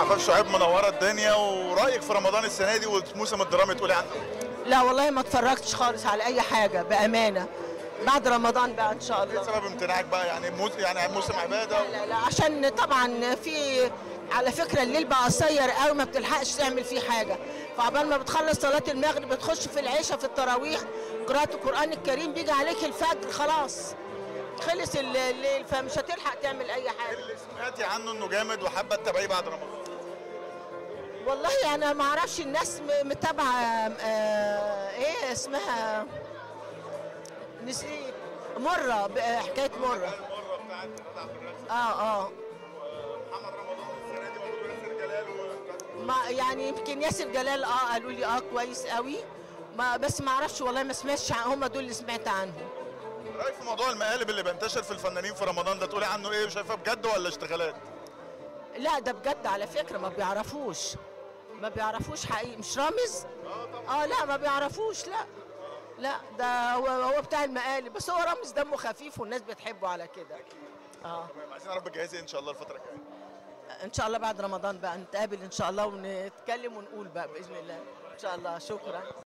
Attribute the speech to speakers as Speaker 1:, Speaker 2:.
Speaker 1: عفاف شعيب منوره الدنيا ورايك في رمضان السنه دي والموسم الدرامي تقولي عنه
Speaker 2: لا والله ما اتفرجتش خالص على اي حاجه بامانه بعد رمضان بقى ان شاء
Speaker 1: ايه
Speaker 2: الله
Speaker 1: سبب امتناعك بقى يعني موس يعني موسم عباده
Speaker 2: لا لا عشان طبعا في على فكره الليل بقى قصير قوي ما بتلحقش تعمل فيه حاجه فعبال ما بتخلص صلاه المغرب بتخش في العشاء في التراويح قراءه القران الكريم بيجي عليك الفجر خلاص خلص ال- الليل فمش هتلحق تعمل اي حاجه
Speaker 1: اللي سمعتي عنه انه جامد وحابه تتابعيه بعد رمضان
Speaker 2: والله انا ما اعرفش الناس م- متابعه آه، ايه اسمها نسيت مره ب- آه، حكايه مره
Speaker 1: المره بتاعت رضا عبد الرازق
Speaker 2: اه اه
Speaker 1: محمد رمضان السنه دي موجود ياسر جلال و...
Speaker 2: ما يعني يمكن ياسر جلال اه قالوا لي اه كويس قوي ما بس ما اعرفش والله ما سمعتش عن- هم دول اللي سمعت عنهم
Speaker 1: رايك في موضوع المقالب اللي بينتشر في الفنانين في رمضان ده تقولي عنه ايه شايفاه بجد ولا اشتغالات
Speaker 2: لا ده بجد على فكره ما بيعرفوش ما بيعرفوش حقيقي مش رامز اه لا ما بيعرفوش لا لا ده هو هو بتاع المقالب بس هو رامز دمه خفيف والناس بتحبه على كده اه
Speaker 1: تمام عايزين نعرف بتجهزي إيه ان شاء الله الفتره الجايه
Speaker 2: ان شاء الله بعد رمضان بقى نتقابل ان شاء الله ونتكلم ونقول بقى باذن الله ان شاء الله شكرا